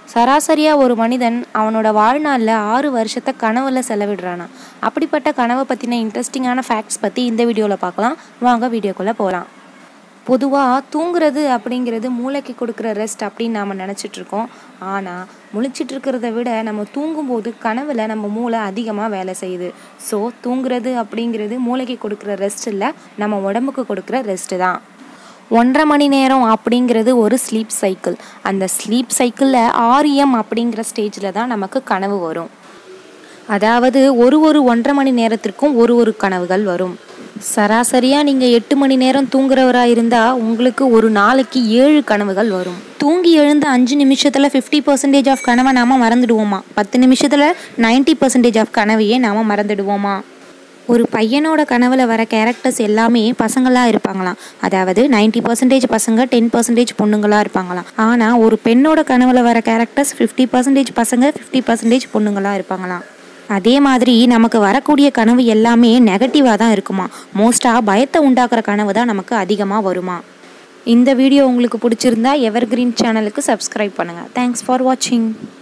சராசரியாக ஒரு மனிதன் அவனோட வாழ்நாளில் ஆறு வருஷத்தை கனவுல செலவிடுறானா அப்படிப்பட்ட கனவை பற்றின இன்ட்ரெஸ்டிங்கான ஃபேக்ட்ஸ் பற்றி இந்த வீடியோவில் பார்க்கலாம் வாங்க வீடியோக்குள்ளே போகலாம் பொதுவாக தூங்குறது அப்படிங்கிறது மூளைக்கு கொடுக்குற ரெஸ்ட் அப்படின்னு நாம் நினச்சிட்ருக்கோம் ஆனால் முழிச்சிட்டு இருக்கிறத விட நம்ம தூங்கும்போது கனவில் நம்ம மூளை அதிகமாக வேலை செய்யுது ஸோ தூங்குறது அப்படிங்கிறது மூளைக்கு கொடுக்குற ரெஸ்ட் இல்லை நம்ம உடம்புக்கு கொடுக்குற ரெஸ்ட்டு தான் ஒன்றரை மணி நேரம் அப்படிங்கிறது ஒரு ஸ்லீப் சைக்கிள் அந்த ஸ்லீப் சைக்கிளில் ஆரியம் அப்படிங்கிற ஸ்டேஜில் தான் நமக்கு கனவு வரும் அதாவது ஒரு ஒரு ஒன்றரை மணி நேரத்திற்கும் ஒரு ஒரு கனவுகள் வரும் சராசரியாக நீங்கள் எட்டு மணி நேரம் தூங்குறவராக இருந்தால் உங்களுக்கு ஒரு நாளைக்கு ஏழு கனவுகள் வரும் தூங்கி எழுந்த அஞ்சு நிமிஷத்தில் ஃபிஃப்டி பர்சன்டேஜ் ஆஃப் கனவை நாம் மறந்துடுவோமா பத்து நிமிஷத்தில் நைன்ட்டி பர்சன்டேஜ் ஆஃப் கனவையே நாம் மறந்துடுவோமா ஒரு பையனோட கனவில் வர கேரக்டர்ஸ் எல்லாமே பசங்களாக இருப்பாங்களாம் அதாவது நைன்ட்டி பர்சன்டேஜ் பசங்க டென் பர்சன்டேஜ் பொண்ணுங்களாக இருப்பாங்களாம் ஆனால் ஒரு பெண்ணோட கனவில் வர கேரக்டர்ஸ் ஃபிஃப்டி பர்சன்டேஜ் பசங்க ஃபிஃப்டி பர்சன்டேஜ் பொண்ணுங்களாக இருப்பாங்களாம் அதே மாதிரி நமக்கு வரக்கூடிய கனவு எல்லாமே நெகட்டிவாக தான் இருக்குமா மோஸ்ட்டாக பயத்தை உண்டாக்குற கனவு தான் நமக்கு அதிகமாக வருமா இந்த வீடியோ உங்களுக்கு பிடிச்சிருந்தா எவர் கிரீன் சேனலுக்கு சப்ஸ்கிரைப் பண்ணுங்கள் தேங்க்ஸ் ஃபார் வாட்சிங்